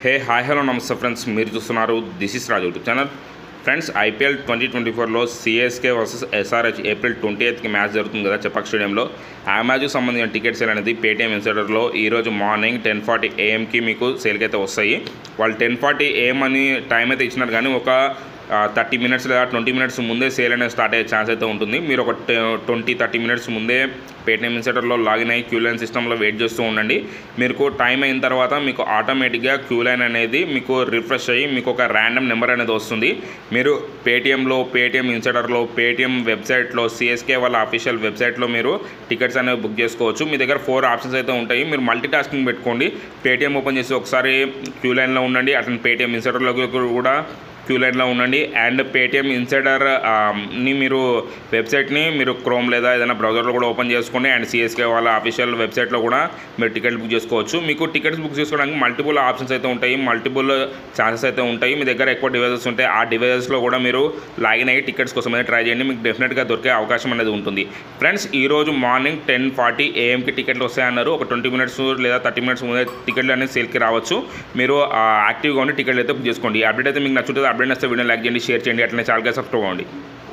హే hi hello నమస్తే friends మీరు చూస్తున్నారు this is Raju YouTube channel friends IPL twenty twenty ఫోర్లో CSK versus SRH April twenty ఎయిత్కి match జరుగుతుంది కదా చెప్పక్ స్టేడియంలో ఆ మ్యాచ్కి సంబంధించిన టికెట్ సేల్ అనేది పేటీఎం ఇన్సైడర్లో ఈరోజు మార్నింగ్ టెన్ ఫార్టీ ఏఎంకి మీకు సేల్కి అయితే వస్తాయి వాళ్ళు టెన్ ఫార్టీ ఏఎం అని టైం అయితే ఇచ్చినారు కానీ ఒక థర్టీ మినిట్స్ లేదా ట్వంటీ మినిట్స్ ముందే సేల్ అనేది స్టార్ట్ అయ్యే ఛాన్స్ అయితే ఉంటుంది మీరు ఒక ట్వంటీ థర్టీ మినిట్స్ ముందే పేటీఎం ఇన్సైడర్లో లాగిన్ అయ్యి క్యూ లైన్ సిస్టంలో వెయిట్ చేస్తూ ఉండండి మీకు టైం అయిన తర్వాత మీకు ఆటోమేటిక్గా క్యూ లైన్ అనేది మీకు రిఫ్రెష్ అయ్యి మీకు ఒక ర్యాండమ్ నెంబర్ అనేది వస్తుంది మీరు పేటీఎంలో పేటీఎం ఇన్సైడర్లో పేటీఎం వెబ్సైట్లో సిఎస్కే వాళ్ళ అఫీషియల్ వెబ్సైట్లో మీరు టికెట్స్ అనేవి బుక్ చేసుకోవచ్చు మీ దగ్గర ఫోర్ ఆప్షన్స్ అయితే ఉంటాయి మీరు మల్టీ టాస్కింగ్ పెట్టుకోండి పేటీఎం ఓపెన్ చేసి ఒకసారి క్యూ లైన్లో ఉండండి అట్లా పేటీఎం ఇన్సైడర్లో కూడా క్యూ లైన్లో ఉండండి అండ్ పేటిఎం ఇన్సైడర్ ని మీరు వెబ్సైట్ని మీరు క్రోమ్ లేదా ఏదైనా బ్రౌజర్లో కూడా ఓపెన్ చేసుకోండి అండ్ సిఎస్కే వాళ్ళ అఫీషియల్ వెబ్సైట్లో కూడా మీరు టికెట్ బుక్ చేసుకోవచ్చు మీకు టికెట్స్ బుక్ చేసుకోవడానికి మల్టిపుల్ ఆప్షన్స్ అయితే ఉంటాయి మల్టిపుల్ ఛాన్సెస్ అయితే ఉంటాయి మీ దగ్గర ఎక్కువ డివైజెస్ ఉంటాయి ఆ డివైజెస్లో కూడా మీరు లాగిన్ అయ్యి టికెట్స్ కోసం అయితే ట్రై చేయండి మీకు డెఫినెట్గా దొరికే అవకాశం అనేది ఉంటుంది ఫ్రెండ్స్ ఈ రోజు మార్నింగ్ టెన్ ఫార్టీ ఏఎంకి టికెట్లు వస్తాయన్నారు ఒక ట్వంటీ మినిట్స్ లేదా థర్టీ మినిట్స్ ముందే టికెట్లు అనేది సేల్కి రావచ్చు మీరు యాక్టివ్గా ఉండి టికెట్లు అయితే బుక్ చేసుకోండి ఈ అప్డేట్ అయితే మీకు నచ్చుతుంది అప్డేట్ వస్తే వీడియో లైక్ చేయండి షేర్ చేయండి అట్లనే చాలా సబ్స్క్రైబ్ అవ్వండి